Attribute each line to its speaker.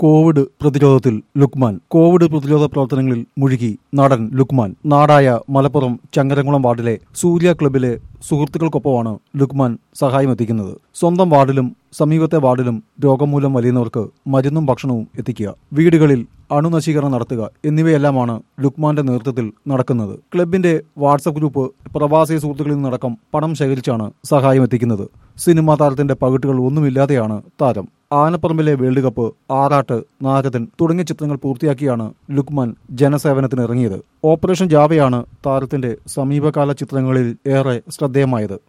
Speaker 1: Covid പ്രതിരോധത്തിൽ Luqman Covid പ്രതിരോധ പ്രവർത്തനങ്ങളിൽ മുഴുകി നടൻ ലുക്മാൻ നാടായ മലപ്പുറം ചങ്ങരംകുളം വാർഡിലെ സൂര്യ ക്ലബിലെ സുഹൃത്തുക്കൾക്കൊപ്പമാണ് ലുക്മാൻ സഹായമെത്തിക്കുന്നത് സ്വന്തം വാർഡിലും സമീപത്തെ വാർഡിലും രോഗം മൂലം വലിയുന്നവർക്ക് മരുന്നും ഭക്ഷണവും എത്തിക്കുക വീടുകളിൽ അണുനശീകരണം നടത്തുക എന്നിവയെല്ലാമാണ് ലുക്മാന്റെ നേതൃത്വത്തിൽ നടക്കുന്നത് ക്ലബിന്റെ വാട്സപ്പ് ഗ്രൂപ്പ് പ്രവാസി സുഹൃത്തുക്കളിൽ നിന്നടക്കം പണം ശേഖരിച്ചാണ് സഹായം എത്തിക്കുന്നത് സിനിമാ താരത്തിന്റെ പകിട്ടുകൾ ഒന്നുമില്ലാതെയാണ് താരം ആനപ്പറമ്പിലെ വേൾഡ് കപ്പ് ആറാട്ട് നാരദൻ തുടങ്ങിയ ചിത്രങ്ങൾ പൂർത്തിയാക്കിയാണ് ലുക്മാൻ ജനസേവനത്തിന് ഇറങ്ങിയത് ഓപ്പറേഷൻ ജാവയാണ് താരത്തിന്റെ സമീപകാല ചിത്രങ്ങളിൽ ഏറെ ശ്രദ്ധേയമായത്